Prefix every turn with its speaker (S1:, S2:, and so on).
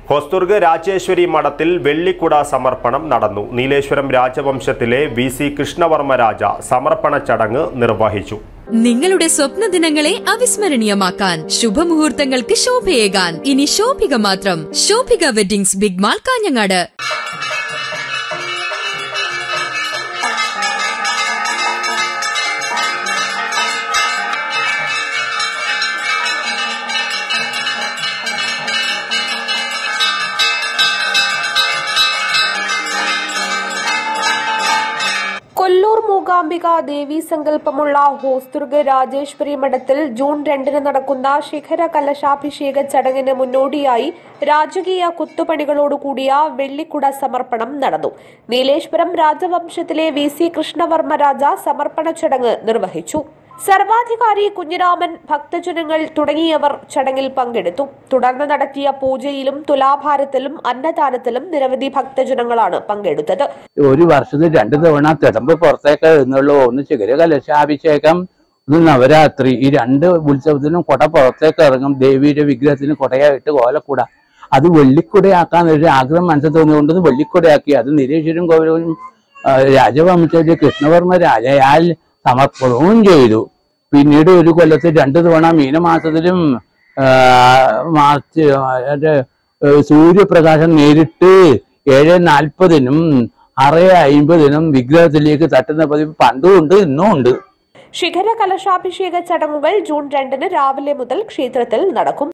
S1: ഹൊസ്തുർഗ് രാജേശ്വരി മഠത്തിൽ വെള്ളിക്കുട സമർപ്പണം നടന്നു നീലേശ്വരം രാജവംശത്തിലെ വി സി കൃഷ്ണവർമ്മ രാജ സമർപ്പണ ചടങ്ങ് നിർവഹിച്ചു
S2: നിങ്ങളുടെ സ്വപ്ന ദിനങ്ങളെ അവിസ്മരണീയമാക്കാൻ ശുഭമുഹൂർത്തങ്ങൾക്ക് ശോഭയേകാൻ ഇനി ശോഭിക മാത്രം Shobhika weddings big mall Kanhangad
S3: Kollur Mookambika Devi സങ്കല്പമുള്ള ഹോസ്തുർഗ് രാജേശ്വരി മഠത്തിൽ ജൂൺ രണ്ടിന് നടക്കുന്ന ശിഖര കലശാഭിഷേക ചടങ്ങിന് മുന്നോടിയായി രാജകീയ കുത്തുപണികളോടുകൂടിയ വെള്ളിക്കുട സമർപ്പണം നടന്നു നീലേശ്വരം രാജവംശത്തിലെ വി സി കൃഷ്ണവർമ്മ രാജ സമർപ്പണ ചടങ്ങ് നിർവഹിച്ചു സർവാധികാരി കുഞ്ഞിരാമൻ ഭക്തജനങ്ങൾ തുടങ്ങിയവർ ചടങ്ങിൽ പങ്കെടുത്തു തുടർന്ന് നടത്തിയ പൂജയിലും തുലാഭാരത്തിലും അന്നദാനത്തിലും നിരവധി ഭക്തജനങ്ങളാണ് പങ്കെടുത്തത്
S4: ഒരു വർഷത്തിൽ രണ്ടു തവണ തിടമ്പ് പുറത്തേക്ക് എഴുന്നള്ളൂ ഒന്ന് ശിഖര കലശാഭിഷേകം ഒന്ന് നവരാത്രി ഈ രണ്ട് ഉത്സവത്തിനും കുട പുറത്തേക്ക് ഇറങ്ങും ദേവിയുടെ വിഗ്രഹത്തിന് കുടയായിട്ട് കോലക്കുട അത് വെള്ളിക്കുടയാക്കാൻ ഒരു ആഗ്രഹം മനസ്സിൽ തോന്നിയുകൊണ്ട് അത് വെള്ളിക്കുടയാക്കി അത് നിരീശ്വരും ഗൗരവനും ആ, രാജവംശത്തിലെ കൃഷ്ണവർമ്മ രാജയാൽ സമർപ്പണവും ചെയ്തു പിന്നീട് ഒരു കൊല്ലത്തിൽ രണ്ടു തവണ മീനമാസത്തിലും ആ, മാർച്ച് അതിന്റെ ഏഹ് സൂര്യപ്രകാശം നേരിട്ട് ഏഴ് നാൽപ്പതിനും ആറ് അയിമ്പതിനും വിഗ്രഹത്തിലേക്ക് തട്ടുന്ന പതിവ് പണ്ടും ഉണ്ട് ഇന്നും ഉണ്ട്
S3: ശിഖര കലശാഭിഷേക ചടങ്ങുകൾ ജൂൺ രണ്ടിന് രാവിലെ മുതൽ ക്ഷേത്രത്തിൽ നടക്കും